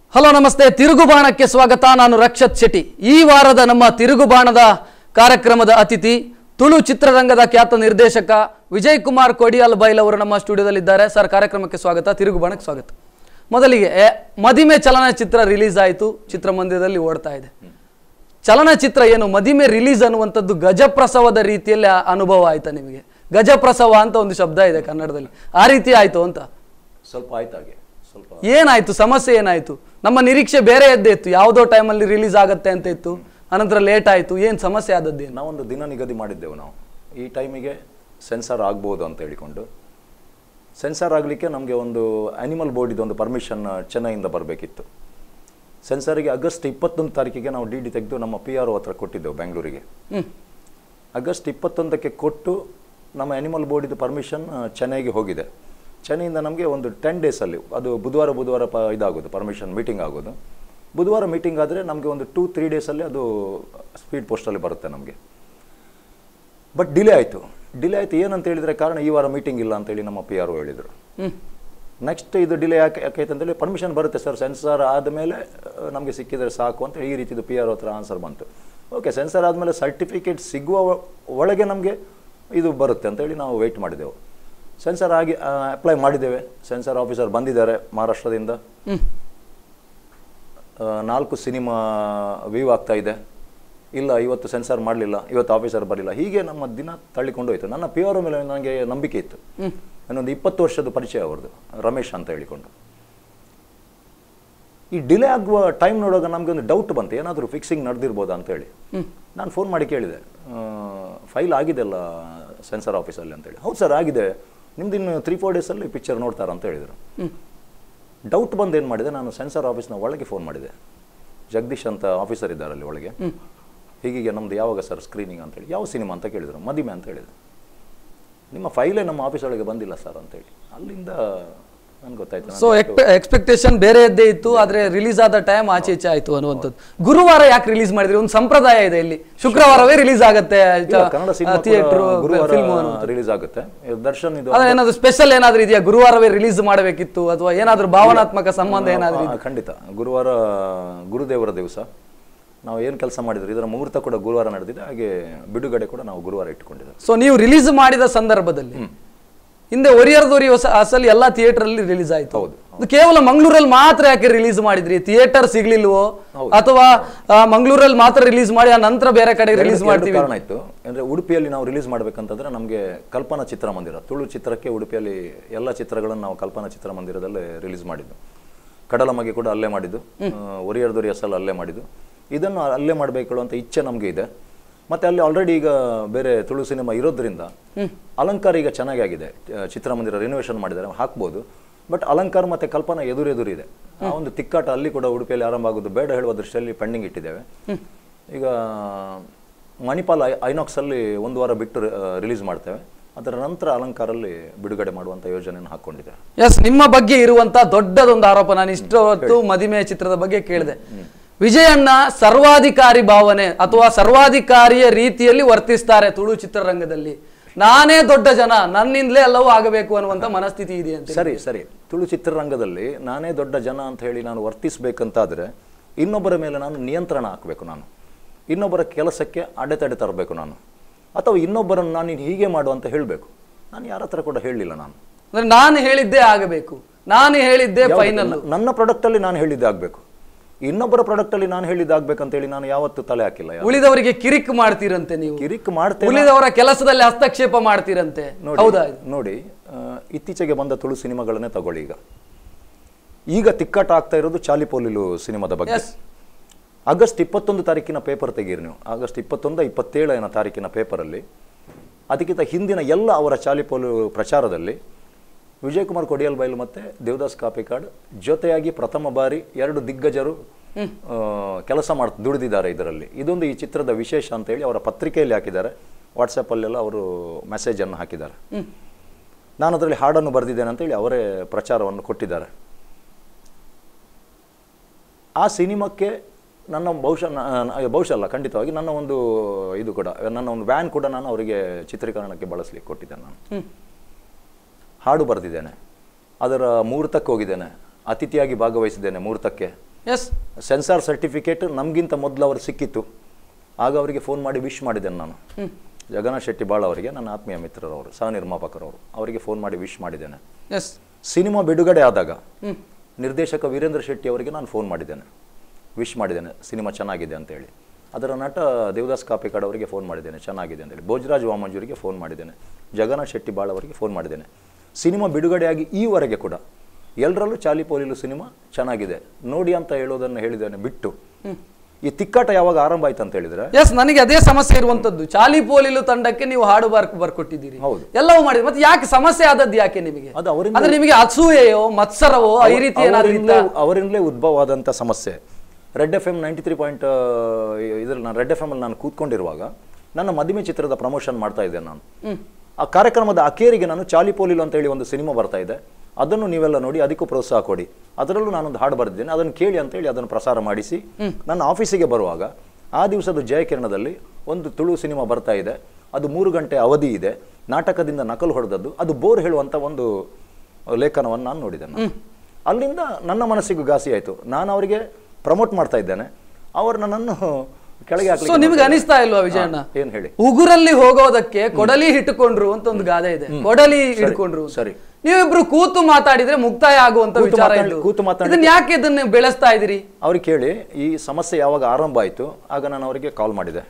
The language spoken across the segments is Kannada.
ಹಲೋ ನಮಸ್ತೆ ತಿರುಗುಬಾಣಕ್ಕೆ ಸ್ವಾಗತ ನಾನು ರಕ್ಷತ್ ಶೆಟ್ಟಿ ಈ ವಾರದ ನಮ್ಮ ತಿರುಗುಬಾಣದ ಕಾರ್ಯಕ್ರಮದ ಅತಿಥಿ ತುಳು ಚಿತ್ರರಂಗದ ಖ್ಯಾತ ನಿರ್ದೇಶಕ ವಿಜಯ್ ಕುಮಾರ್ ಕೊಡಿಯಾಲ್ ಬೈಲ್ ಅವರು ನಮ್ಮ ಸ್ಟುಡಿಯೋದಲ್ಲಿದ್ದಾರೆ ಸರ್ ಕಾರ್ಯಕ್ರಮಕ್ಕೆ ಸ್ವಾಗತ ತಿರುಗುಬಾಣಕ್ಕೆ ಸ್ವಾಗತ ಮೊದಲಿಗೆ ಎ, ಮದಿಮೆ ಚಲನಚಿತ್ರ ರಿಲೀಸ್ ಆಯಿತು ಚಿತ್ರಮಂದಿರದಲ್ಲಿ ಓಡ್ತಾ ಇದೆ ಚಲನಚಿತ್ರ ಏನು ಮದಿಮೆ ರಿಲೀಸ್ ಅನ್ನುವಂಥದ್ದು ಗಜಪ್ರಸವದ ರೀತಿಯಲ್ಲಿ ಆ ಅನುಭವ ಆಯ್ತಾ ನಿಮಗೆ ಗಜಪ್ರಸವ ಅಂತ ಒಂದು ಶಬ್ದ ಇದೆ ಕನ್ನಡದಲ್ಲಿ ಆ ರೀತಿ ಆಯ್ತು ಅಂತ ಸ್ವಲ್ಪ ಆಯ್ತು ಹಾಗೆ ಸ್ವಲ್ಪ ಏನಾಯ್ತು ಸಮಸ್ಯೆ ಏನಾಯ್ತು ನಮ್ಮ ನಿರೀಕ್ಷೆ ಬೇರೆ ಎದ್ದೇ ಇತ್ತು ಯಾವುದೋ ಟೈಮಲ್ಲಿ ರಿಲೀಸ್ ಆಗತ್ತೆ ಅಂತ ಇತ್ತು ಅನಂತರ ಲೇಟ್ ಆಯ್ತು ಏನು ಸಮಸ್ಯೆ ಆದದ್ದೇನು ನಾವೊಂದು ದಿನ ನಿಗದಿ ಮಾಡಿದ್ದೆವು ನಾವು ಈ ಟೈಮಿಗೆ ಸೆನ್ಸಾರ್ ಆಗ್ಬೋದು ಅಂತ ಹೇಳಿಕೊಂಡು ಸೆನ್ಸಾರ್ ಆಗಲಿಕ್ಕೆ ನಮಗೆ ಒಂದು ಆ್ಯನಿಮಲ್ ಬೋರ್ಡಿದು ಒಂದು ಪರ್ಮಿಷನ್ ಚೆನ್ನೈಯಿಂದ ಬರಬೇಕಿತ್ತು ಸೆನ್ಸಾರಿಗೆ ಆಗಸ್ಟ್ ಇಪ್ಪತ್ತೊಂದು ತಾರೀಕಿಗೆ ನಾವು ಡಿ ಡಿ ತೆಗೆದು ನಮ್ಮ ಪಿ ಆರ್ ಒ ಹತ್ರ ಕೊಟ್ಟಿದ್ದೆವು ಬೆಂಗಳೂರಿಗೆ ಹ್ಮ್ ಆಗಸ್ಟ್ ಇಪ್ಪತ್ತೊಂದಕ್ಕೆ ಕೊಟ್ಟು ನಮ್ಮ ಆ್ಯನಿಮಲ್ ಬೋರ್ಡಿದು ಪರ್ಮಿಷನ್ ಚೆನ್ನೈಗೆ ಹೋಗಿದೆ ಚೆನ್ನೈಯಿಂದ ನಮಗೆ ಒಂದು ಟೆನ್ ಡೇಸಲ್ಲಿ ಅದು ಬುಧವಾರ ಬುಧವಾರ ಪ ಇದಾಗೋದು ಪರ್ಮಿಷನ್ ಮೀಟಿಂಗ್ ಆಗೋದು ಬುಧವಾರ ಮೀಟಿಂಗ್ ಆದರೆ ನಮಗೆ ಒಂದು ಟೂ ತ್ರೀ ಡೇಸಲ್ಲಿ ಅದು ಸ್ಪೀಡ್ ಪೋಸ್ಟಲ್ಲಿ ಬರುತ್ತೆ ನಮಗೆ ಬಟ್ ಡಿಲೇ ಆಯಿತು ಡಿಲೇ ಆಯಿತು ಏನಂತ ಹೇಳಿದರೆ ಕಾರಣ ಈ ವಾರ ಮೀಟಿಂಗ್ ಇಲ್ಲ ಅಂತೇಳಿ ನಮ್ಮ ಪಿ ಆರ್ ಒ ಹೇಳಿದರು ಹ್ಮ್ ನೆಕ್ಸ್ಟ್ ಇದು ಡಿಲೇ ಯಾಕೆ ಯಾಕೆ ಅಂತೇಳಿ ಪರ್ಮಿಷನ್ ಬರುತ್ತೆ ಸರ್ ಸೆನ್ಸಾರ್ ಆದಮೇಲೆ ನಮಗೆ ಸಿಕ್ಕಿದರೆ ಸಾಕು ಅಂತ ಈ ರೀತಿದು ಪಿ ಆರ್ ಹತ್ರ ಆನ್ಸರ್ ಬಂತು ಓಕೆ ಸೆನ್ಸಾರ್ ಆದಮೇಲೆ ಸರ್ಟಿಫಿಕೇಟ್ ಸಿಗುವ ಒ- ಒಳಗೆ ನಮಗೆ ಇದು ಬರುತ್ತೆ ಅಂತೇಳಿ ನಾವು ವೆಯ್ಟ್ ಮಾಡಿದೆವು ಸೆನ್ಸಾರ್ ಆಗಿ ಅಪ್ಲೈ ಮಾಡಿದ್ದೇವೆ ಸೆನ್ಸಾರ್ ಆಫೀಸರ್ ಬಂದಿದ್ದಾರೆ ಮಹಾರಾಷ್ಟ್ರದಿಂದ ಹ್ಮ್ ಆ, ನಾಲ್ಕು ಸಿನಿಮಾ ವ್ಯೂ ಆಗ್ತಾ ಇದೆ ಇಲ್ಲ ಇವತ್ತು ಸೆನ್ಸಾರ್ ಮಾಡಲಿಲ್ಲ ಇವತ್ತು ಆಫೀಸರ್ ಬರಲಿಲ್ಲ ಹೀಗೆ ನಮ್ಮ ದಿನ ತಳ್ಳಿಕೊಂಡು ಹೋಯ್ತು ನನ್ನ ಪಿ ಆರ್ ಮೇಲೆ ನನಗೆ ನಂಬಿಕೆ ಇತ್ತು ನಾನೊಂದು ಇಪ್ಪತ್ತು ವರ್ಷದ ಪರಿಚಯ ಅವ್ರದ್ದು ರಮೇಶ್ ಅಂತ ಹೇಳಿಕೊಂಡು ಈ ಡಿಲೇ ಆಗುವ ಟೈಮ್ ನೋಡುವಾಗ ನಮಗೆ ಒಂದು ಡೌಟ್ ಬಂತು ಏನಾದರೂ ಫಿಕ್ಸಿಂಗ್ ನಡೆದಿರ್ಬೋದಾ ಅಂತೇಳಿ ನಾನು ಫೋನ್ ಮಾಡಿ ಕೇಳಿದೆ ಫೈಲ್ ಆಗಿದೆ ಅಲ್ಲ ಸೆನ್ಸರ್ ಆಫೀಸಲ್ಲಿ ಅಂತೇಳಿ ಹೌದು ಸರ್ ಆಗಿದೆ ನಿಮ್ದು ಇನ್ನು ತ್ರೀ ಫೋರ್ ಡೇಸಲ್ಲಿ ಪಿಕ್ಚರ್ ನೋಡ್ತಾರ ಅಂತ ಹೇಳಿದರು ಡೌಟ್ ಬಂದು ಏನು ಮಾಡಿದೆ ನಾನು ಸೆನ್ಸರ್ ಆಫೀಸ್ನ ಒಳಗೆ ಫೋನ್ ಮಾಡಿದೆ ಜಗದೀಶ್ ಅಂತ ಆಫೀಸರ್ ಇದ್ದಾರೆ ಅಲ್ಲಿ ಒಳಗೆ ಹೀಗೀಗೆ ನಮ್ದು ಯಾವಾಗ ಸರ್ ಸ್ಕ್ರೀನಿಂಗ್ ಅಂತೇಳಿ ಯಾವ ಸಿನಿಮಾ ಅಂತ ಕೇಳಿದರು ಮದಿಮೆ ಅಂತ ಹೇಳಿದ್ರು ನಿಮ್ಮ ಫೈಲೇ ನಮ್ಮ ಆಫೀಸ್ ಒಳಗೆ ಬಂದಿಲ್ಲ ಸರ್ ಅಂತೇಳಿ ಅಲ್ಲಿಂದ ನನ್ಗೆ ಗೊತ್ತಾಯ್ತು ನಾನು ಸೊ ಎಕ್ಸ್ಪೆಕ್ಟೇಷನ್ ಬೇರೆ ಇದ್ದೇ ಇತ್ತು ಆದ್ರೆ ರಿಲೀಸ್ ಆದ ಟೈಮ್ ಆಚೆ ಈಚೆ ಆಯ್ತು ಅನ್ನುವಂಥದ್ದು ಗುರುವಾರ ಯಾಕೆ ರಿಲೀಸ್ ಮಾಡಿದ್ರಿ ಒಂದು ಸಂಪ್ರದಾಯ ಇದೆ ಇಲ್ಲಿ ಶುಕ್ರವಾರವೇ ರಿಲೀಸ್ ಆಗತ್ತೆ ಇಲ್ಲ, ಕನ್ನಡ ಸಿನಿಮಾ ಥಿಯೇಟರ್ ಗುರುವಾರ ಫಿಲ್ಮ್ ರಿಲೀಸ್ ಆಗುತ್ತೆ ಇದು ದರ್ಶನ್ ಇದು ಅದ್ರ ಏನಾದ್ರು ಸ್ಪೆಷಲ್ ಏನಾದ್ರು ಇದೆಯಾ ಗುರುವಾರವೇ ರಿಲೀಸ್ ಮಾಡಬೇಕಿತ್ತು ಅಥವಾ ಏನಾದ್ರು ಭಾವನಾತ್ಮಕ ಸಂಬಂಧ ಏನಾದ್ರು ಆ, ಖಂಡಿತ ಗುರುವಾರ ಗುರುದೇವರ ದಿವಸ ನಾವು ಏನು ಕೆಲಸ ಮಾಡಿದ್ರು ಇದರ ಮುಹೂರ್ತ ಕೂಡ ಗುರುವಾರ ನಡೆದಿದೆ ಹಾಗೆ ಬಿಡುಗಡೆ ಕೂಡ ನಾವು ಗುರುವಾರ ಇಟ್ಟುಕೊಂಡಿದ್ದೇವೆ ಸೊ ನೀವು ರಿಲೀಸ್ ಮಾಡಿದ ಸಂದರ್ಭದಲ್ಲಿ ಹಿಂದೆ ಒರಿಯರ್ದೋರಿ ಅಸಲ್ ಎಲ್ಲಾ ಥಿಯೇಟರ್ ಅಲ್ಲಿ ರಿಲೀಸ್ ಆಯ್ತು ಹೌದು. ಇದು ಕೇವಲ ಮಂಗಳೂರಲ್ಲಿ ಮಾತ್ರ ಯಾಕೆ ರಿಲೀಸ್ ಮಾಡಿದ್ರಿ ಥಿಯೇಟರ್ ಸಿಗ್ಲಿಲ್ವೋ ಅಥವಾ ಆ, ಮಂಗಳೂರಲ್ಲಿ ಮಾತ್ರ ರಿಲೀಸ್ ಮಾಡಿ ಆ ನಂತರ ಬೇರೆ ಕಡೆ ರಿಲೀಸ್ ಎರಡು ಮಾಡ್ತೀವಿ ಕಾರಣ ಇತ್ತು ಅಂದ್ರೆ ಉಡುಪಿಯಲ್ಲಿ ನಾವು ರಿಲೀಸ್ ಮಾಡ್ಬೇಕಂತಂದ್ರೆ ನಮಗೆ ಕಲ್ಪನಾ ಚಿತ್ರಮಂದಿರ ತುಳು ಚಿತ್ರಕ್ಕೆ ಉಡುಪಿಯಲ್ಲಿ ಎಲ್ಲ ಚಿತ್ರಗಳನ್ನು ನಾವು ಕಲ್ಪನಾ ಚಿತ್ರಮಂದಿರದಲ್ಲೇ ರಿಲೀಸ್ ಮಾಡಿದ್ದು ಕಡಲಮಗೆ ಕೂಡ ಅಲ್ಲೇ ಮಾಡಿದ್ದು ಒರಿಯರ್ದೊರಿ ಅಸಲ್ ಅಲ್ಲೇ ಮಾಡಿದ್ದು ಇದನ್ನು ಅಲ್ಲೇ ಮಾಡಬೇಕು ಅಂತ ಇಚ್ಛೆ ನಮಗೆ ಇದೆ ಮತ್ತೆ ಅಲ್ಲಿ ಆಲ್ರೆಡಿ ಈಗ ಬೇರೆ ತುಳು ಸಿನಿಮಾ ಇರೋದ್ರಿಂದ ಅಲಂಕಾರ ಈಗ ಚೆನ್ನಾಗಿ ಆಗಿದೆ ಆ, ಚಿತ್ರಮಂದಿರ ರಿನೋವೇಷನ್ ಮಾಡಿದ್ದಾರೆ ಹಾಕ್ಬೋದು ಬಟ್ ಅಲಂಕಾರ ಮತ್ತೆ ಕಲ್ಪನಾ ಎದುರು ಎದುರು ಇದೆ ಆ ಒಂದು ತಿಕ್ಕಾಟ ಅಲ್ಲಿ ಕೂಡ ಉಡುಪಿಯಲ್ಲಿ ಆರಂಭ ಆಗೋದು ಬೇಡ ಹೇಳುವ ದೃಷ್ಟಿಯಲ್ಲಿ ಪೆಂಡಿಂಗ್ ಇಟ್ಟಿದ್ದೇವೆ ಈಗ ಮಣಿಪಾಲ್ ಐ ಐನಾಕ್ಸ್ ಅಲ್ಲಿ ಒಂದು ವಾರ ಬಿಟ್ಟು ರಿಲೀಸ್ ಮಾಡ್ತೇವೆ ಅದರ ನಂತರ ಅಲಂಕಾರಲ್ಲಿ ಬಿಡುಗಡೆ ಮಾಡುವಂತ ಯೋಜನೆಯನ್ನು ಹಾಕೊಂಡಿದ್ದೇವೆ ಎಸ್ ನಿಮ್ಮ ಬಗ್ಗೆ ಇರುವಂತ ದೊಡ್ಡದೊಂದು ಆರೋಪ ನಾನು ಇಷ್ಟು ಹೊತ್ತು ಮದಿಮೆ ಚಿತ್ರದ ಬಗ್ಗೆ ಕೇಳಿದೆ ವಿಜಯಣ್ಣ ಸರ್ವಾಧಿಕಾರಿ ಭಾವನೆ ಅಥವಾ ಸರ್ವಾಧಿಕಾರಿಯ ರೀತಿಯಲ್ಲಿ ವರ್ತಿಸ್ತಾರೆ ತುಳು ಚಿತ್ರರಂಗದಲ್ಲಿ ನಾನೇ ದೊಡ್ಡ ಜನ ನನ್ನಿಂದಲೇ ಎಲ್ಲವೂ ಆಗಬೇಕು ಅನ್ನುವಂತ ಮನಸ್ಥಿತಿ ಇದೆ ಅಂತ ಸರಿ ಸರಿ ತುಳು ಚಿತ್ರರಂಗದಲ್ಲಿ ನಾನೇ ದೊಡ್ಡ ಜನ ಅಂತ ಹೇಳಿ ನಾನು ವರ್ತಿಸಬೇಕಂತಾದ್ರೆ ಇನ್ನೊಬ್ಬರ ಮೇಲೆ ನಾನು ನಿಯಂತ್ರಣ ಹಾಕಬೇಕು ನಾನು ಇನ್ನೊಬ್ಬರ ಕೆಲಸಕ್ಕೆ ಅಡೆತಡೆ ತರಬೇಕು ನಾನು ಅಥವಾ ಇನ್ನೊಬ್ಬರನ್ನು ನಾನು ನೀನು ಹೀಗೆ ಮಾಡು ಅಂತ ಹೇಳಬೇಕು ನಾನು ಯಾರ ಹತ್ರ ಕೂಡ ಹೇಳಲಿಲ್ಲ ನಾನು ಅಂದ್ರೆ ನಾನು ಹೇಳಿದ್ದೇ ಆಗಬೇಕು ನಾನು ಹೇಳಿದ್ದೇ ಫೈನಲ್ ನ- ನನ್ನ ಪ್ರಾಡಕ್ಟಲ್ಲಿ ನಾನು ಹೇಳಿದ್ದೆ ಆಗಬೇಕು ಇನ್ನೊಬ್ಬರ ಪ್ರಾಡಕ್ಟಲ್ಲಿ ನಾನು ಹೇಳಿದ್ದೆ ಆಗ್ಬೇಕಂತೇಳಿ ನಾನು ಯಾವತ್ತೂ ತಲೆ ಹಾಕಿಲ್ಲ ಯಾರು. ಉಳಿದವರಿಗೆ ಕಿರಿಕ್ ಮಾಡ್ತೀರಂತೆ ನೀವು ಕಿರಿಕ್ ಮಾಡ್ತೇನೆ ಉಳಿದವರ ಕೆಲಸದಲ್ಲಿ ಹಸ್ತಕ್ಷೇಪ ಮಾಡ್ತೀರಂತೆ ನೋಡಿ ಹೌದಾ ಇದು? ನೋಡಿ ಆ, ಇತ್ತೀಚೆಗೆ ಬಂದ ತುಳು ಸಿನಿಮಾಗಳನ್ನೇ ತಗೊಳ್ಳಿ ಈಗ ಈಗ ತಿಕ್ಕಾಟ ಆಗ್ತಾ ಇರೋದು ಚಾಲಿಪೋಲಿಲು ಸಿನಿಮಾದ ಬಗ್ಗೆ Yes. ಆಗಸ್ಟ್ ಇಪ್ಪತ್ತೊಂದು ತಾರೀಕಿನ ಪೇಪರ್ ತೆಗೀರಿ ನೀವು ಆಗಸ್ಟ್ ಇಪ್ಪತ್ತೊಂದು ಇಪ್ಪತ್ತೇಳನ ತಾರೀಕಿನ ಪೇಪರಲ್ಲಿ ಅದಕ್ಕಿಂತ ಹಿಂದಿನ ಎಲ್ಲ ಅವರ ಚಾಲಿಪೋಲು ಪ್ರಚಾರದಲ್ಲಿ ವಿಜಯಕುಮಾರ್ ಕೊಡಿಯಲ್ ಬೈಲು ಮತ್ತೆ ದೇವದಾಸ್ ಕಾಪಿಕಾಡ್ ಜೊತೆಯಾಗಿ ಪ್ರಥಮ ಬಾರಿ ಎರಡು ದಿಗ್ಗಜರು ಆ, ಕೆಲಸ ಮಾಡ್ ದುಡಿದಿದ್ದಾರೆ ಇದರಲ್ಲಿ ಇದೊಂದು ಈ ಚಿತ್ರದ ವಿಶೇಷ ಅಂತ ಹೇಳಿ ಅವರ ಪತ್ರಿಕೆಯಲ್ಲಿ ಹಾಕಿದ್ದಾರೆ ವಾಟ್ಸಪ್ಪಲ್ಲೆಲ್ಲ ಅವರು ಮೆಸೇಜನ್ನು ಹಾಕಿದ್ದಾರೆ ನಾನು ಅದರಲ್ಲಿ ಹಾಡನ್ನು ಬರೆದಿದ್ದೇನೆ ಅಂತೇಳಿ ಅವರೇ ಪ್ರಚಾರವನ್ನು ಕೊಟ್ಟಿದ್ದಾರೆ ಆ ಸಿನಿಮಾಕ್ಕೆ ನನ್ನ ಬಹುಶಃ ನ- ನ- ಬಹುಶಃ ಅಲ್ಲ ಖಂಡಿತವಾಗಿ ನನ್ನ ಒಂದು ಇದು ಕೂಡ ನನ್ನ ಒಂದು ವ್ಯಾನ್ ಕೂಡ ನಾನು ಅವರಿಗೆ ಚಿತ್ರೀಕರಣಕ್ಕೆ ಬಳಸಲಿಕ್ಕೆ ಕೊಟ್ಟಿದ್ದೇನೆ ನಾನು ಹಾಡು ಬರೆದಿದ್ದೇನೆ ಅದರ ಮುಹೂರ್ತಕ್ಕೆ ಹೋಗಿದ್ದೇನೆ ಅತಿಥಿಯಾಗಿ ಭಾಗವಹಿಸಿದ್ದೇನೆ ಮುಹೂರ್ತಕ್ಕೆ ಎಸ್ ಸೆನ್ಸಾರ್ ಸರ್ಟಿಫಿಕೇಟ್ ನಮಗಿಂತ ಮೊದಲು ಅವ್ರು ಸಿಕ್ಕಿತ್ತು ಆಗ ಅವರಿಗೆ ಫೋನ್ ಮಾಡಿ ವಿಶ್ ಮಾಡಿದ್ದೇನೆ ನಾನು ಜಗನ್ನಾಥ್ ಶೆಟ್ಟಿ ಬಾಳ್ ಅವರಿಗೆ ನನ್ನ ಆತ್ಮೀಯ ಮಿತ್ರರವರು ಸಹ ನಿರ್ಮಾಪಕರವರು ಅವರಿಗೆ ಫೋನ್ ಮಾಡಿ ವಿಶ್ ಮಾಡಿದ್ದೇನೆ ಎಸ್ ಸಿನಿಮಾ ಬಿಡುಗಡೆ ಆದಾಗ ನಿರ್ದೇಶಕ ವೀರೇಂದ್ರ ಶೆಟ್ಟಿ ಅವರಿಗೆ ನಾನು ಫೋನ್ ಮಾಡಿದ್ದೇನೆ ವಿಶ್ ಮಾಡಿದ್ದೇನೆ ಸಿನಿಮಾ ಚೆನ್ನಾಗಿದೆ ಅಂತೇಳಿ ಅದರ ನಟ ದೇವದಾಸ್ ಕಾಪಿಕಾಡ್ ಅವರಿಗೆ ಫೋನ್ ಮಾಡಿದ್ದೇನೆ ಚೆನ್ನಾಗಿದೆ ಅಂತೇಳಿ ಭೋಜರಾಜ್ ವಾಮಂಜೂರಿಗೆ ಫೋನ್ ಮಾಡಿದ್ದೇನೆ ಜಗನ್ನಾಥ್ ಶೆಟ್ಟಿ ಬಾಳ್ ಅವರಿಗೆ ಫೋನ್ ಮಾಡಿದ್ದೇನೆ ಸಿನಿಮಾ ಬಿಡುಗಡೆಯಾಗಿ ಈವರೆಗೆ ಕೂಡ ಎಲ್ಲರಲ್ಲೂ ಚಾಲಿ ಪೋಲಿಲು ಸಿನಿಮಾ ಚೆನ್ನಾಗಿದೆ ನೋಡಿ ಅಂತ ಹೇಳೋದನ್ನು ಹೇಳಿದ್ದೇನೆ ಬಿಟ್ಟು ಈ ತಿಕ್ಕಾಟ ಯಾವಾಗ ಆರಂಭ ಆಯ್ತು ಅಂತ ಹೇಳಿದ್ರೆ ಎಸ್ ನನಗೆ ಅದೇ ಸಮಸ್ಯೆ ಇರುವಂತದ್ದು ಚಾಲಿ ಪೋಲಿಲು ತಂಡಕ್ಕೆ ನೀವು ಹಾಡು ಬಾರ್ ಬರ್ಕೊಟ್ಟಿದ್ದೀರಿ ಹೌದು. ಎಲ್ಲವೂ ಮಾಡಿದ್ರಿ ಮತ್ತೆ ಯಾಕೆ ಸಮಸ್ಯೆ ಆದದ್ದು ಯಾಕೆ ನಿಮಗೆ ಅದು ಅವರಿಂದ ಅಂದ್ರೆ ನಿಮಗೆ ಅಸೂಯೆಯೋ ಮತ್ಸರವೋ ಈ ರೀತಿ ಏನಾದ್ರೂ ಇತ್ತಾ? ಅವರಿಂದಲೇ ಅವರಿಂದಲೇ ಉದ್ಭವವಾದಂಥ ಸಮಸ್ಯೆ red F M ninety three point ಇದ್ರಲ್ಲಿ ನಾನು ರೆಡ್ ಎಫ್ ಎಮ್ ಅಲ್ಲಿ ನಾನು ಕೂತ್ಕೊಂಡಿರುವಾಗ ನನ್ನ ಮದುವೆ ಚಿತ್ರದ ಪ್ರಮೋಷನ್ ಮಾಡ್ತಾ ಇದ್ದೆ ನಾನು ಆ ಕಾರ್ಯಕ್ರಮದ ಅಕೇರಿಗೆ ನಾನು ಚಾಲಿ ಪೋಲಿಲು ಅಂತ ಹೇಳಿ ಒಂದು ಸಿನಿಮಾ ಬರ್ತಾ ಇದೆ ಅದನ್ನು ನೀವೆಲ್ಲ ನೋಡಿ ಅದಕ್ಕೂ ಪ್ರೋತ್ಸಾಹ ಕೊಡಿ ಅದರಲ್ಲೂ ನಾನೊಂದು ಹಾಡು ಬರೆದಿದ್ದೇನೆ ಅದನ್ನು ಕೇಳಿ ಅಂತೇಳಿ ಅದನ್ನು ಪ್ರಸಾರ ಮಾಡಿಸಿ ನನ್ನ ಆಫೀಸಿಗೆ ಬರುವಾಗ ಆ ದಿವಸದ ಜಯಕಿರಣದಲ್ಲಿ ಒಂದು ತುಳು ಸಿನಿಮಾ ಬರ್ತಾ ಇದೆ ಅದು ಮೂರು ಗಂಟೆ ಅವಧಿ ಇದೆ ನಾಟಕದಿಂದ ನಕಲು ಹೊಡೆದದ್ದು ಅದು ಬೋರ್ ಹೇಳುವಂಥ ಒಂದು ಲೇಖನವನ್ನು ನಾನು ನೋಡಿದೆ ನಾನು. ಅಲ್ಲಿಂದ ನನ್ನ ಮನಸ್ಸಿಗೂ ಘಾಸಿ ಆಯಿತು ನಾನು ಅವರಿಗೆ ಪ್ರಮೋಟ್ ಮಾಡ್ತಾ ಇದ್ದೇನೆ ಅವರು ನನ್ನನ್ನು ಕೆಳಗೆ ಸೊ ಹಾಕ್ಲಿಕ್ಕೆ ನಿಮ್ಗೆ ಅನಿಸ್ತಾ ಇಲ್ವಾ ವಿಜಯಣ್ಣ ಏನು ಹೇಳಿ ಉಗುರಲ್ಲಿ ಹೋಗೋದಕ್ಕೆ ಕೊಡಲಿ ಹಿಟ್ಟುಕೊಂಡ್ರು ಅಂತ ಒಂದು ಗಾದೆ ಇದೆ ಕೊಡಲಿ ಹಿಡ್ಕೊಂಡ್ರು ಅಂತ. ಸರಿ. ನೀವಿಬ್ರು ಕೂತು ಮಾತಾಡಿದ್ರೆ ಮುಕ್ತಾಯ ಆಗುವಂತ ಕೂತು ವಿಚಾರ ಮಾತಾಡಿ- ಇದು ಕೂತು ಮಾತಾಡಿ- ಇದನ್ನ ಯಾಕೆ ಇದನ್ನ ಬೆಳೆಸ್ತಾ ಇದ್ದೀರಿ ಅವ್ರಿಗೆ ಕೇಳಿ ಈ ಸಮಸ್ಯೆ ಯಾವಾಗ ಆರಂಭ ಆಯಿತು ಆಗ ನಾನು ಅವರಿಗೆ ಕಾಲ್ ಮಾಡಿದೆ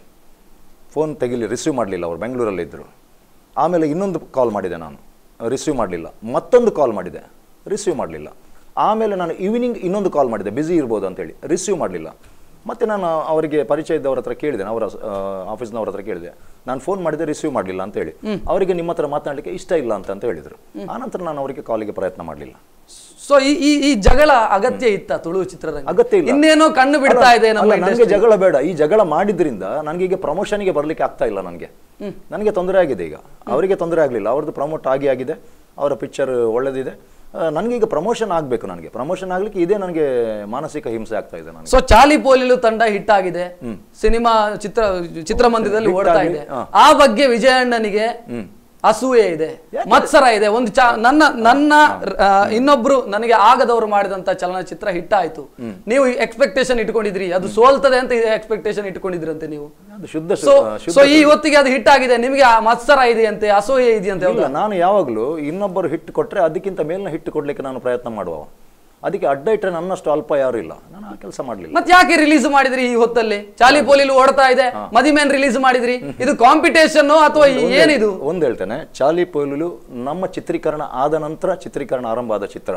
ಫೋನ್ ತೆಗಿಲಿ ರಿಸೀವ್ ಮಾಡಲಿಲ್ಲ ಅವರು ಬೆಂಗಳೂರಲ್ಲಿ ಇದ್ದರು ಆಮೇಲೆ ಇನ್ನೊಂದು ಕಾಲ್ ಮಾಡಿದೆ ನಾನು ರಿಸೀವ್ ಮಾಡಲಿಲ್ಲ ಮತ್ತೊಂದು ಕಾಲ್ ಮಾಡಿದೆ ರಿಸೀವ್ ಮಾಡಲಿಲ್ಲ ಆಮೇಲೆ ನಾನು ಈವ್ನಿಂಗ್ ಇನ್ನೊಂದು ಕಾಲ್ ಮಾಡಿದೆ ಬ್ಯುಸಿ ಇರ್ಬೋದು ಅಂತೇಳಿ ರಿಸೀವ್ ಮಾಡಲಿಲ್ಲ ಮತ್ತೆ ನಾನು ಅವರಿಗೆ ಪರಿಚಯ ಇದ್ದವ್ರ ಹತ್ರ ಕೇಳಿದೆ ಅವರ ಆಫೀಸ್ನವ್ರ ಹತ್ರ ಕೇಳಿದೆ ನಾನು ಫೋನ್ ಮಾಡಿದೆ ರಿಸೀವ್ ಮಾಡಲಿಲ್ಲ ಅಂತೇಳಿ ಅವರಿಗೆ ನಿಮ್ಮ ಹತ್ರ ಮಾತನಾಡಲಿಕ್ಕೆ ಇಷ್ಟ ಇಲ್ಲ ಅಂತ ಅಂತ ಹೇಳಿದರು ಆನಂತರ ನಾನು ಅವರಿಗೆ ಕಾಲಿಗೆ ಪ್ರಯತ್ನ ಮಾಡಲಿಲ್ಲ ಸೊ ಈ ಈ ಈ ಜಗಳ ಅಗತ್ಯ ಇತ್ತ ತುಳು ಚಿತ್ರರಂಗ ಅಗತ್ಯ ಇಲ್ಲ ಇನ್ನೇನೋ ಕಣ್ಣು ಬಿಡ್ತಾ ಇದೆ ನಮ್ಮ ಅಲ್ಲ, ನನಗೆ ಜಗಳ ಬೇಡ ಈ ಜಗಳ ಮಾಡಿದ್ರಿಂದ ನನಗೆ ಈಗ ಪ್ರಮೋಷನ್ಗೆ ಬರ್ಲಿಕ್ಕೆ ಆಗ್ತಾ ಇಲ್ಲ ನನಗೆ ನನಗೆ ತೊಂದರೆ ಆಗಿದೆ ಈಗ ಅವರಿಗೆ ತೊಂದರೆ ಆಗಲಿಲ್ಲ ಅವ್ರದ್ದು ಪ್ರಮೋಟ್ ಆಗಿ ಆಗಿದೆ ಅವರ ಪಿಕ್ಚರ್ ಒಳ್ಳೆದಿದೆ ಆ, ನನಗೆ ಈಗ ಪ್ರಮೋಷನ್ ಆಗಬೇಕು ನನಗೆ ಪ್ರಮೋಷನ್ ಆಗ್ಲಿಕ್ಕೆ ಇದೇ ನನಗೆ ಮಾನಸಿಕ ಹಿಂಸೆ ಆಗ್ತಾ ಇದೆ ನನಗೆ ಸೊ ಚಾಲಿ ಪೋಲಿಲು ತಂಡ ಹಿಟ್ ಆಗಿದೆ ಸಿನಿಮಾ ಚಿತ್ರ ಚಿತ್ರಮಂದಿರದಲ್ಲಿ Hit ಓಡ್ತಾ ಆಗಿ, ಇದೆ ಹಾ. ಆ ಬಗ್ಗೆ ವಿಜಯಣ್ಣನಿಗೆ ಅಸೂಯೆ ಇದೆ ಮತ್ಸರ ಇದೆ ಒಂದು ಚ ನನ್ನ ನನ್ನ ಆ, ಇನ್ನೊಬ್ರು ನನಗೆ ಆಗದವರು ಮಾಡಿದಂತ ಚಲನಚಿತ್ರ ಹಿಟ್ ಆಯ್ತು ನೀವು ಎಕ್ಸ್ಪೆಕ್ಟೇಷನ್ ಇಟ್ಕೊಂಡಿದ್ರಿ ಅದು ಸೋಲ್ತದೆ ಅಂತ ಎಕ್ಸ್ಪೆಕ್ಟೇಷನ್ ಇಟ್ಕೊಂಡಿದ್ರಂತೆ ನೀವು ಅದು ಶುದ್ಧ ಸೊ ಶುದ್ಧ ಸೊ ಈ ಹೊತ್ತಿಗೆ ಅದು ಹಿಟ್ ಆಗಿದೆ ನಿಮಗೆ ಆ ಮತ್ಸರ ಇದೆಯಂತೆ ಅಸೂಯೆ ಇದೆಯಂತೆ ಇಲ್ಲ ನಾನು ಯಾವಾಗಲೂ ಇನ್ನೊಬ್ಬರು ಹಿಟ್ಟು ಕೊಟ್ಟರೆ ಅದಕ್ಕಿಂತ ಮೇಲಿನ ಹಿಟ್ಟು ಕೊಡ್ಲಿಕ್ಕೆ ನಾನು ಪ್ರಯತ್ನ ಮಾಡುವ ಅದಕ್ಕೆ ಅಡ್ಡ ಇಟ್ಟರೆ ನನ್ನಷ್ಟು ಅಲ್ಪ ಯಾರು ಇಲ್ಲ ನಾನು ಆ ಕೆಲಸ ಮಾಡಲಿಲ್ಲ ಮತ್ತೆ ಯಾಕೆ ರಿಲೀಸ್ ಮಾಡಿದ್ರಿ ಈ ಹೊತ್ತಲ್ಲಿ ಚಾಲಿ ಪೋಲಿಲು ಓಡ್ತಾ ಇದೆ ಮದಿಮೇನ್ ರಿಲೀಸ್ ಮಾಡಿದ್ರಿ ಇದು ಕಾಂಪಿಟೇಷನ್ ಅಥವಾ ಏನಿದು ಒಂದು ಹೇಳ್ತೇನೆ ಚಾಲಿ ಪೊಯ್ಲು ನಮ್ಮ ಚಿತ್ರೀಕರಣ ಆದ ನಂತರ ಚಿತ್ರೀಕರಣ ಆರಂಭ ಆದ ಚಿತ್ರ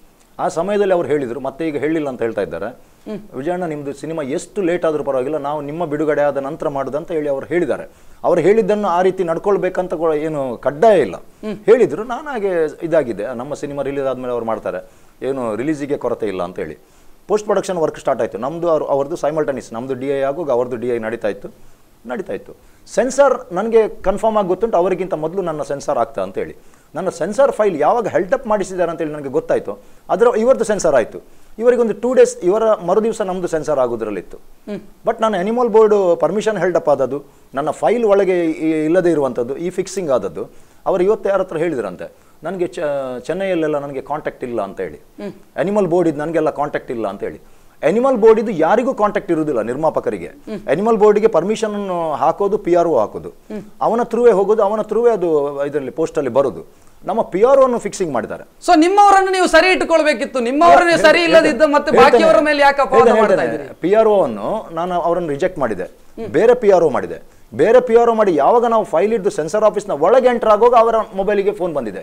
ಆ ಸಮಯದಲ್ಲಿ ಅವ್ರು ಹೇಳಿದರು ಮತ್ತೆ ಈಗ ಹೇಳಿಲ್ಲ ಅಂತ ಹೇಳ್ತಾ ಇದ್ದಾರೆ ವಿಜಯಣ್ಣ ನಿಮ್ದು ಸಿನಿಮಾ ಎಷ್ಟು ಲೇಟ್ ಆದ್ರೂ ಪರವಾಗಿಲ್ಲ ನಾವು ನಿಮ್ಮ ಬಿಡುಗಡೆ ಆದ ನಂತರ ಮಾಡುದಂತ ಹೇಳಿ ಅವರು ಹೇಳಿದ್ದಾರೆ ಅವ್ರು ಹೇಳಿದ್ದನ್ನು ಆ ರೀತಿ ನಡ್ಕೊಳ್ಬೇಕಂತ ಕೂಡ ಏನು ಕಡ್ಡಾಯ ಇಲ್ಲ ಹೇಳಿದ್ರು ನಾನು ಹಾಗೆ ಇದಾಗಿದೆ ನಮ್ಮ ಸಿನಿಮಾ ರಿಲೀಸ್ ಆದ್ಮೇಲೆ ಅವ್ರು ಮಾಡ್ತಾರೆ ಏನು ರಿಲೀಸಿಗೆ ಕೊರತೆ ಇಲ್ಲ ಅಂತ ಹೇಳಿ ಪೋಸ್ಟ್ ಪ್ರೊಡಕ್ಷನ್ ವರ್ಕ್ ಸ್ಟಾರ್ಟ್ ಆಯಿತು ನಮ್ಮದು ಅವ್ರು ಅವ್ರದ್ದು ಸೈಮಲ್ಟನಿಸ್ ನಮ್ಮದು ಡಿ ಐ ಆಗೋಗ ಅವ್ರದ್ದು ಡಿ ಐ ನಡೀತಾ ಇತ್ತು ನಡೀತಾ ಇತ್ತು ಸೆನ್ಸಾರ್ ನನಗೆ ಕನ್ಫರ್ಮ್ ಆಗಿ ಗೊತ್ತುಂಟು ಅವರಿಗಿಂತ ಮೊದಲು ನನ್ನ ಸೆನ್ಸಾರ್ ಆಗ್ತಾ ಅಂತೇಳಿ ನನ್ನ ಸೆನ್ಸಾರ್ ಫೈಲ್ ಯಾವಾಗ ಹೆಲ್ಟಪ್ ಮಾಡಿಸಿದ್ದಾರೆ ಅಂತೇಳಿ ನನಗೆ ಗೊತ್ತಾಯಿತು ಅದರ ಇವರದ್ದು ಸೆನ್ಸಾರ್ ಆಯಿತು ಇವರಿಗೊಂದು ಟೂ ಡೇಸ್ ಇವರ ಮರುದಿವಸ ನಮ್ಮದು ಸೆನ್ಸಾರ್ ಆಗೋದ್ರಲ್ಲಿತ್ತು ಬಟ್ ನಾನು ಅನಿಮಲ್ ಬೋರ್ಡ್ ಪರ್ಮಿಷನ್ ಹೆಲ್ಡಪ್ ಆದದ್ದು ನನ್ನ ಫೈಲ್ ಒಳಗೆ ಈ- ಇಲ್ಲದೆ ಇರುವಂಥದ್ದು ಈ ಫಿಕ್ಸಿಂಗ್ ಆದದ್ದು ಅವರು ಇವತ್ತು ಯಾರ ಹತ್ರ ಹೇಳಿದ್ರಂತೆ ನನಗೆ ಚ ಚೆನ್ನೈಯಲ್ಲೆಲ್ಲ ನನಗೆ ಕಾಂಟ್ಯಾಕ್ಟ್ ಇಲ್ಲ ಅಂತ ಹೇಳಿ ಅನಿಮಲ್ ಬೋರ್ಡ್ ಇದು ನನಗೆಲ್ಲ ಕಾಂಟ್ಯಾಕ್ಟ್ ಇಲ್ಲ ಅಂತ ಹೇಳಿ ಅನಿಮಲ್ ಬೋರ್ಡ್ ಇದು ಯಾರಿಗೂ ಕಾಂಟ್ಯಾಕ್ಟ್ ಇರುವುದಿಲ್ಲ ನಿರ್ಮಾಪಕರಿಗೆ ಅನಿಮಲ್ ಬೋರ್ಡ್ಗೆ ಪರ್ಮಿಷನ್ ಹಾಕೋದು ಪಿ ಆರ್ ಒ ಹಾಕೋದು ಅವನ ಥ್ರೂವೇ ಹೋಗೋದು ಅವನ ಥ್ರೂವೇ ಅದು ಇದರಲ್ಲಿ ಪೋಸ್ಟಲ್ಲಿ ಬರೋದು ನಮ್ಮ ಪಿ ಆರ್ ಒನ್ನು ಫಿಕ್ಸಿಂಗ್ ಮಾಡಿದ್ದಾರೆ ಸೊ ನಿಮ್ಮವರನ್ನು ನೀವು ಸರಿ ಇಟ್ಟುಕೊಳ್ಬೇಕಿತ್ತು ನಿಮ್ಮವರನ್ನು ಸರಿ ಇಲ್ಲದಿದ್ದ ಮತ್ತೆ ಬಾಕಿಯವರ ಮೇಲೆ ಯಾಕೆ ಅಪವಾದ ಮಾಡ್ತಾ ಇದ್ದೀರಿ ಪಿ ಆರ್ ಅನ್ನು ನಾನು ಅವರನ್ನು ರಿಜೆಕ್ಟ್ ಮಾಡಿದೆ ಬೇರೆ ಪಿ ಆರ್ ಒ ಮಾಡಿದೆ ಬೇರೆ ಪಿ ಆರ್ ಒ ಮಾಡಿ ಯಾವಾಗ ನಾವು ಫೈಲ್ ಇದ್ದು ಸೆನ್ಸರ್ ಆಫೀಸ್ನ ಒಳಗೆ ಎಂಟರ್ ಆಗುವಾಗ ಅವರ ಮೊಬೈಲಿಗೆ ಫೋನ್ ಬಂದಿದೆ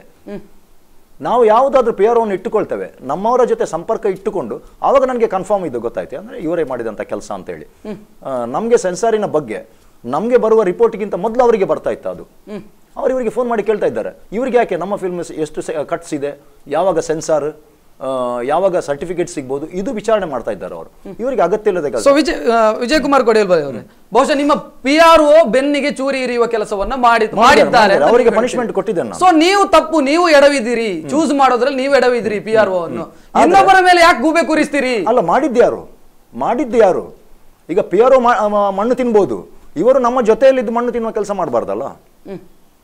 ನಾವು ಯಾವುದಾದ್ರೂ ಪಿ ಆರ್ ಒನ್ನು ಇಟ್ಟುಕೊಳ್ತೇವೆ ನಮ್ಮವರ ಜೊತೆ ಸಂಪರ್ಕ ಇಟ್ಟುಕೊಂಡು ಆವಾಗ ನನಗೆ ಕನ್ಫರ್ಮ್ ಇದು ಗೊತ್ತಾಯ್ತು ಅಂದರೆ ಇವರೇ ಮಾಡಿದಂಥ ಕೆಲಸ ಅಂತೇಳಿ ನಮಗೆ ಸೆನ್ಸಾರಿನ ಬಗ್ಗೆ ನಮಗೆ ಬರುವ ರಿಪೋರ್ಟ್ಗಿಂತ ಮೊದಲು ಅವರಿಗೆ ಬರ್ತಾ ಇತ್ತು ಅದು ಅವ್ರು ಇವರಿಗೆ ಫೋನ್ ಮಾಡಿ ಕೇಳ್ತಾ ಇದ್ದಾರೆ ಇವ್ರಿಗೆ ಯಾಕೆ ನಮ್ಮ ಫಿಲ್ಮ್ ಎಷ್ಟು ಕಟ್ಸ್ ಇದೆ ಯಾವಾಗ ಸೆನ್ಸಾರ್ ಯಾವಾಗ ಸರ್ಟಿಫಿಕೇಟ್ ಸಿಗ್ಬೋದು ಇದು ವಿಚಾರಣೆ ಮಾಡ್ತಾ ಇದ್ದಾರೆ ಅವರು ಇವರಿಗೆ ಅಗತ್ಯ ಇಲ್ಲದೆ ಕೆಲಸ ಸೊ ವಿಜಯ್ ಆ, ವಿಜಯ್ ಕುಮಾರ್ ಕೊಡೇಲ್ ಬಾಯ್ ಅವರೇ ಬಹುಶಃ ನಿಮ್ಮ ಪಿ ಆರ್ ಒ ಬೆನ್ನಿಗೆ ಚೂರಿ ಇರಿಯುವ ಕೆಲಸವನ್ನ ಮಾಡಿ ಮಾಡಿದ್ದಾರೆ ಮಾಡಿದ್ದಾರೆ. ಅಂತ ಅವರಿಗೆ ನೀವು punishment ಹೇಳ್ತೀರಿ. ಕೊಟ್ಟಿದ್ದೇನೆ ನಾನು. ಸೊ ನೀವು ತಪ್ಪು ನೀವು ಎಡವಿದ್ದೀರಿ ಚೂಸ್ ಮಾಡೋದ್ರಲ್ಲಿ ನೀವು ಎಡವಿದ್ದೀರಿ ಪಿ ಆರ್ ಒ ಅನ್ನು ಇನ್ನೊಬ್ಬರ ಮೇಲೆ ಯಾಕೆ ಗೂಬೆ ಕೂರಿಸ್ತೀರಿ ಅಲ್ಲ ಮಾಡಿದ್ದು ಯಾರು ಮಾಡಿದ್ದು ಯಾರು ಈಗ ಪಿ ಆರ್ ಮಣ್ಣು ತಿನ್ಬೋದು ಇವರು ನಮ್ಮ ಜೊತೆಯಲ್ಲಿದ್ದು ಮಣ್ಣು ತಿನ್ನುವ ಕೆಲಸ ಮಾಡಬಾರ್ದಲ್ಲ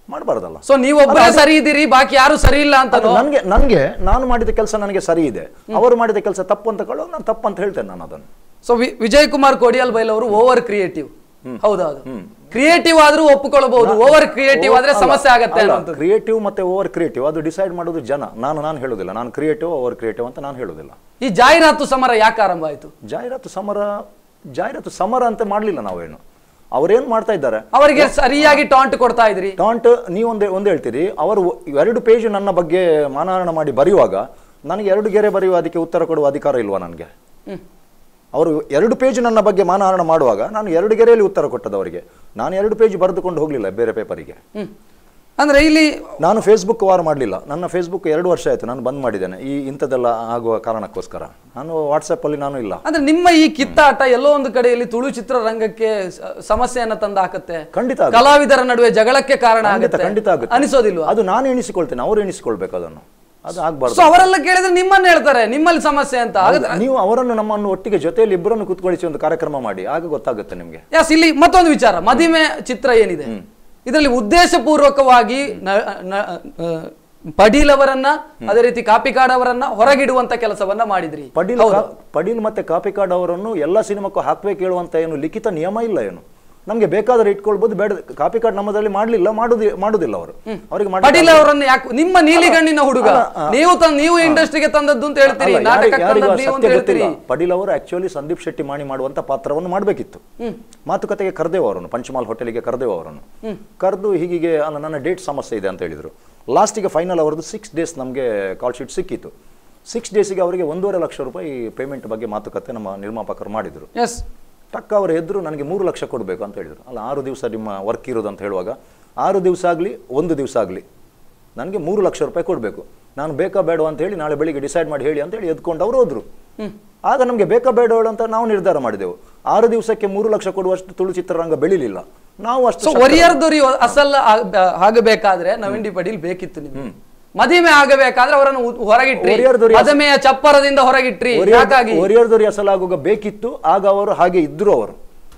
ಮಾಡಬಾರ್ದಲ್ಲ ಸೊ ನೀವೊಬ್ಬರೇ ಸರಿ ಇದ್ದೀರಿ ಬಾಕಿ ಯಾರು ಸರಿ ಇಲ್ಲ ಅಂತ ಅದು ನನಗೆ ನನಗೆ ನಾನು ಮಾಡಿದ ಕೆಲಸ ನನಗೆ ಸರಿ ಇದೆ ಅವರು ಮಾಡಿದ ಕೆಲಸ ತಪ್ಪು ಅಂತ ಕೊಳ್ಳೋ ನಾನು ತಪ್ಪು ಅಂತ ಹೇಳ್ತೇನೆ ನಾನು ಅದನ್ನು ಸೊ ವಿಜಯ್ ಕುಮಾರ್ ಕೋಡಿಯಲ್ ಬೈಲ್ ಅವರು ಓವರ್ ಕ್ರಿಯೇಟಿವ್ ಹೌದೌದು ಕ್ರಿಯೇಟಿವ್ ಆದ್ರೂ ಒಪ್ಪಿಕೊಳ್ಳಬಹುದು ಓವರ್ ಕ್ರಿಯೇಟಿವ್ ಆದ್ರೆ ಸಮಸ್ಯೆ ಆಗತ್ತೆ ಅನ್ನುವಂಥದ್ದು ಕ್ರಿಯೇಟಿವ್ ಮತ್ತೆ ಓವರ್ ಕ್ರಿಯೇಟಿವ್ ಅದು ಡಿಸೈಡ್ ಮಾಡೋದು ಜನ ನಾನು ನಾನು ಹೇಳೋದಿಲ್ಲ ನಾನು ಕ್ರಿಯೇಟಿವ್ ಓವರ್ ಕ್ರಿಯೇಟಿವ್ ಅಂತ ನಾನು ಹೇಳೋದಿಲ್ಲ ಈ ಜಾಹೀರಾತು ಸಮರ ಯಾಕೆ ಆರಂಭ ಆಯ್ತು ಜಾಹೀರಾತು ಸಮರ ಜಾಹೀರಾತು ಸಮರ ಅಂತ ಮಾಡಲಿಲ್ಲ ನಾವೇನು ಅವ್ರೇನ್ ಮಾಡ್ತಾ ಇದ್ದಾರೆ ಅವರಿಗೆ ಸರಿಯಾಗಿ ಟಾಂಟ್ ಕೊಡ್ತಾ ಇದ್ರಿ ಟಾಂಟ್ ನೀವು ಒಂದು ಒಂದು ಹೇಳ್ತೀರಿ ಅವರು ಎರಡು ಪೇಜ್ ನನ್ನ ಬಗ್ಗೆ ಮಾನಹಾರ ಮಾಡಿ ಬರೆಯುವಾಗ ನನಗೆ ಎರಡು ಗೆರೆ ಬರೆಯುವ ಅದಕ್ಕೆ ಉತ್ತರ ಕೊಡುವ ಅಧಿಕಾರ ಇಲ್ವಾ ನನಗೆ ಹ್ಮ್. ಅವರು ಎರಡು ಪೇಜ್ ನನ್ನ ಬಗ್ಗೆ ಮಾನಹಾರ ಮಾಡುವಾಗ ನಾನು ಎರಡು ಗೆರೆಯಲ್ಲಿ ಉತ್ತರ ಕೊಟ್ಟದ್ದು ಅವರಿಗೆ ನಾನು ಎರಡು ಪೇಜ್ ಬರೆದುಕೊಂಡು ಹೋಗಲಿಲ್ಲ ಬೇರೆ ಪೇಪರಿಗೆ ಹ್ಮ್ ಅಂದ್ರೆ ಇಲ್ಲಿ ನಾನು ಫೇಸ್ಬುಕ್ ವಾರ್ ಮಾಡಲಿಲ್ಲ ನನ್ನ ಫೇಸ್ಬುಕ್ ಎರಡು ವರ್ಷ ಆಯಿತು ನಾನು ಬಂದ್ ಮಾಡಿದ್ದೇನೆ ಈ ಇಂಥದ್ದೆಲ್ಲ ಆಗುವ ಕಾರಣಕ್ಕೋಸ್ಕರ ನಾನು ವಾಟ್ಸಪ್ಪಲ್ಲಿ ನಾನು ಇಲ್ಲ ಅಂದ್ರೆ ನಿಮ್ಮ ಈ ಕಿತ್ತಾಟ ಎಲ್ಲೋ ಒಂದು ಕಡೆಯಲ್ಲಿ ತುಳು ಚಿತ್ರರಂಗಕ್ಕೆ ಸ- ಸಮಸ್ಯೆಯನ್ನ ತಂದು ಹಾಕತ್ತೆ ಖಂಡಿತ ಆಗುತ್ತೆ. ಕಲಾವಿದರ ನಡುವೆ ಜಗಳಕ್ಕೆ ಕಾರಣ ಖಂಡಿತ ಆಗುತ್ತೆ ಖಂಡಿತ ಆಗುತ್ತೆ ಅನಿಸೋದಿಲ್ವಾ ಅದು ನಾನು ಎಣಿಸಿಕೊಳ್ತೇನೆ ಅವರು ಎಣಿಸಿಕೊಳ್ಬೇಕು ಅದನ್ನು ಅದು ಆಗ್ಬಾರ್ದು ಸೊ ಅವರೆಲ್ಲ ಕೇಳಿದ್ರೆ ನಿಮ್ಮನ್ನ ಹೇಳ್ತಾರೆ ನಿಮ್ಮಲ್ಲಿ ಸಮಸ್ಯೆ ಅಂತ ಹಾಗಾದ್ರೆ ನೀವು ಅವರನ್ನು ನಮ್ಮನ್ನು ಒಟ್ಟಿಗೆ ಜೊತೆಯಲ್ಲಿ ಇಬ್ಬರನ್ನು ಕುತ್ಕೊಳಿಸಿ ಒಂದು ಕಾರ್ಯಕ್ರಮ ಮಾಡಿ ಆಗ ಗೊತ್ತಾಗುತ್ತೆ ನಿಮಗೆ ಎಸ್ ಇಲ್ಲಿ ಮತ್ತೊಂದು ವಿಚಾರ ಮದಿಮೆ ಚಿತ್ರ ಏನಿದೆ ಇದರಲ್ಲಿ ಉದ್ದೇಶಪೂರ್ವಕವಾಗಿ ನ- ನ- ಆ, ಪಡೀಲ್ ಅವರನ್ನ ಅದೇ ರೀತಿ ಕಾಪಿಕಾಡ್ ಅವರನ್ನ ಹೊರಗಿಡುವಂತ ಕೆಲಸವನ್ನ ಮಾಡಿದ್ರಿ ಪಡೀಲ್ ಕಾ- ಪಡೀಲ್ ಮತ್ತೆ ಕಾಪಿಕಾಡ್ ಅವರನ್ನು ಎಲ್ಲ ಸಿನಿಮಾಕ್ಕೂ ಹಾಕ್ಬೇಕು ಹೇಳುವಂತ ಏನು ಲಿಖಿತ ನಿಯಮ ಇಲ್ಲ ಏನು ನಮ್ಗೆ ಬೇಕಾದ್ರೆ ಇಟ್ಕೊಳ್ಬಹುದು ಬೇಡ ಕಾಪಿಕಾಡ್ ನಮ್ಮದಲ್ಲಿ ಮಾಡ್ಲಿಲ್ಲ ಮಾಡುದಿ ಮಾಡುದಿಲ್ಲ ಅವರು ಅವರಿಗೆ ಮಾಡಿ ಪಡೀಲ್ ಅವರನ್ನ ಯಾಕೆ ನಿಮ್ಮ ನೀಲಿಗಣ್ಣಿನ ಹುಡುಗ ನೀವು ತ- ನೀವು ಇಂಡಸ್ಟ್ರಿಗೆ ತಂದದ್ದು ಅಂತ ಹೇಳ್ತೀರಿ ಅಲ್ಲ, ನಾಟಕ ಯಾರಿಗೆ- ಯಾರಿಗೂ ಆ ನೀವು ಅಂತ ಸತ್ಯ ಹೇಳ್ತೀರಿ ಗೊತ್ತಿಲ್ಲ. ಪಡೀಲ್ ಅವರು ಆಕ್ಚುಲಿ ಸಂದೀಪ್ ಶೆಟ್ಟಿ ಮಾಣಿ ಮಾಡುವಂತ ಪಾತ್ರವನ್ನು ಮಾಡಬೇಕಿತ್ತು ಮಾತುಕತೆಗೆ ಕರೆದೇವು ಅವರನ್ನು ಪಂಚಮಾಲ್ ಹೋಟೆಲಿಗೆ ಕರೆದೇವು ಅವರನ್ನು ಕರೆದು ಹೀಗೆ ಅಲ್ಲ ನನ್ನ ಡೇಟ್ ಸಮಸ್ಯೆ ಇದೆ ಅಂತ ಹೇಳಿದ್ರು ಲಾಸ್ಟಿಗೆ ಫೈನಲ್ ಅವರದ್ದು ಸಿಕ್ಸ್ ಡೇಸ್ ನಮಗೆ ಕಾಲ್ ಶೀಟ್ ಸಿಕ್ಕಿತ್ತು ಸಿಕ್ಸ್ ಡೇಸಿಗೆ ಅವರಿಗೆ ಒಂದೂವರೆ ಲಕ್ಷ ರೂಪಾಯಿ ಪೇಮೆಂಟ್ ಬಗ್ಗೆ ಮಾತುಕತೆ ನಮ್ಮ ನಿರ್ಮಾಪಕರು ಮಾಡಿದ್ರು ಎಸ್ ಟಕ್ಕ ಅವರು ಎದ್ರು ನನಗೆ ಮೂರು ಲಕ್ಷ ಕೊಡಬೇಕು ಅಂತ ಹೇಳಿದ್ರು ಅಲ್ಲ ಆರು ದಿವಸ ನಿಮ್ಮ ವರ್ಕ್ ಇರೋದು ಅಂತ ಹೇಳುವಾಗ ಆರು ದಿವಸ ಆಗಲಿ ಒಂದು ದಿವಸ ಆಗಲಿ ನನಗೆ ಮೂರು ಲಕ್ಷ ರೂಪಾಯಿ ಕೊಡಬೇಕು ನಾನು ಬೇಕಾ ಬೇಡ ಅಂತ ಹೇಳಿ ನಾಳೆ ಬೆಳಿಗ್ಗೆ ಡಿಸೈಡ್ ಮಾಡಿ ಹೇಳಿ ಅಂತ ಹೇಳಿ ಎದ್ಕೊಂಡು ಅವರು ಹೋದ್ರು ಆಗ ನಮಗೆ ಬೇಕಾ ಬೇಡ ಅಂತ ನಾವು ನಿರ್ಧಾರ ಮಾಡಿದೆವು ಆರು ದಿವಸಕ್ಕೆ ಮೂರು ಲಕ್ಷ ಕೊಡುವಷ್ಟು ತುಳು ಚಿತ್ರರಂಗ ಬೆಳಿಲಿಲ್ಲ ನಾವು ಅಷ್ಟು ಸೊ ಒರಿಯರ್ ದೊರಿ ಅಸಲ್ ಆಗ್- ಆಗಬೇಕಾದ್ರೆ ನವೀನ್ ಡಿ ಪಡೀಲ್ ಬೇಕಿತ್ತು ನಿಮ್ಗೆ ಮದಿಮೆ ಆಗಬೇಕಾದ್ರೆ ಅವರನ್ನು ಉ- ಹೊರಗಿಟ್ರಿ ಒರಿಯರ್ ದೊರಿ ಅಸ- ಮದಮೆಯ ಚಪ್ಪರದಿಂದ ಹೊರಗಿಟ್ರಿ ಯಾಕಾಗಿ ಒರಿಯರ್ದವ್ರು ಅಸಲಾಗುವಾಗ ಬೇಕಿತ್ತು ಆಗ ಅವರು ಹಾಗೆ ಇದ್ರು ಅವರು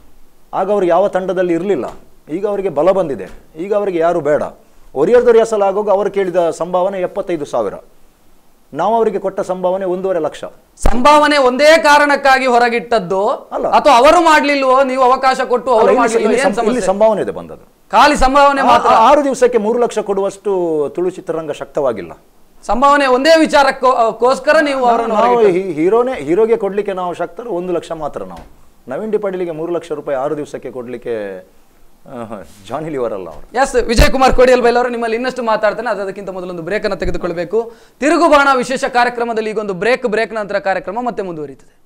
ಆಗ ಅವರು ಯಾವ ತಂಡದಲ್ಲಿ ಇರಲಿಲ್ಲ ಈಗ ಅವರಿಗೆ ಬಲ ಬಂದಿದೆ ಈಗ ಅವರಿಗೆ ಯಾರು ಬೇಡ ಒರಿಯರ್ದವ್ರು ಅಸಲಾಗುವಾಗ ಅವರು ಕೇಳಿದ ಸಂಭಾವನೆ ಎಪ್ಪತ್ತೈದು ಸಾವಿರ ನಾವು ಅವರಿಗೆ ಕೊಟ್ಟ ಸಂಭಾವನೆ ಒಂದೂವರೆ ಲಕ್ಷ ಸಂಭಾವನೆ ಒಂದೇ ಕಾರಣಕ್ಕಾಗಿ ಹೊರಗಿಟ್ಟದ್ದು ಅಲ್ಲ. ಅಥವಾ ಅವರು ಮಾಡ್ಲಿಲ್ವೋ ನೀವು ಅವಕಾಶ ಕೊಟ್ಟು ಅಲ್ಲ, ಅವರು ಇಲ್ಲಿ- ಮಾಡ್ಲಿಲ್ವೋ ಇಲ್ಲಿ ಏನ್ ಸಂ- ಇಲ್ಲಿ ಸಮಸ್ಯೆ ಸಂಭಾವನೆ ಇದೆ ಬಂದದ್ದು ಖಾಲಿ ಸಂಭಾವನೆ ಆ- ಮಾತ್ರ ಆ- ಆರು ದಿವಸಕ್ಕೆ ಮೂರು ಲಕ್ಷ ಕೊಡುವಷ್ಟು ತುಳು ಚಿತ್ರರಂಗ ಶಕ್ತವಾಗಿಲ್ಲ ಸಂಭಾವನೆ ಒಂದೇ ವಿಚಾರಕ್ಕೋಸ್ಕರ ನೀವು ಅವರನ್ನು ನಾವು ಹೊರಗಿಟ್ಟದ್ದು. ಹಿ- ಹೀರೋನೇ ಹೀರೋಗೆ ಕೊಡ್ಲಿಕ್ಕೆ ನಾವು ಶಕ್ತರು ಒಂದು ಲಕ್ಷ ಮಾತ್ರ ನಾವು ನವೀನ್ ಡಿ ಪಾಟೀಲಿಗೆ ಮೂರು ಲಕ್ಷ ರೂಪಾಯಿ ಆರು ದಿವಸಕ್ಕೆ ಕೊಡ್ಲಿಕ್ಕೆ ಆ, ಜಾನಿ ಲಿವರ್ ಅಲ್ಲ ಅವರು ಎಸ್ ವಿಜಯ್ ಕುಮಾರ್ ಕೋಡಿಯಲ್ ಬೈಲ್ ಅವರು ನಿಮ್ಮಲ್ಲಿ ಇನ್ನಷ್ಟು ಮಾತಾಡ್ತಾನೆ ಅದು ಅದಕ್ಕಿಂತ ಮೊದಲೊಂದು ಬ್ರೇಕ್ ಅನ್ನು ತೆಗೆದುಕೊಳ್ಬೇಕು ತಿರುಗುಬಾಣ ವಿಶೇಷ ಕಾರ್ಯಕ್ರಮದಲ್ಲಿ ಈಗೊಂದು ಬ್ರೇಕ್ ಬ್ರೇಕ್ ನಂತರ ಕಾರ್ಯಕ್ರಮ ಮತ್ತೆ ಮುಂದುವರಿಯುತ್ತದೆ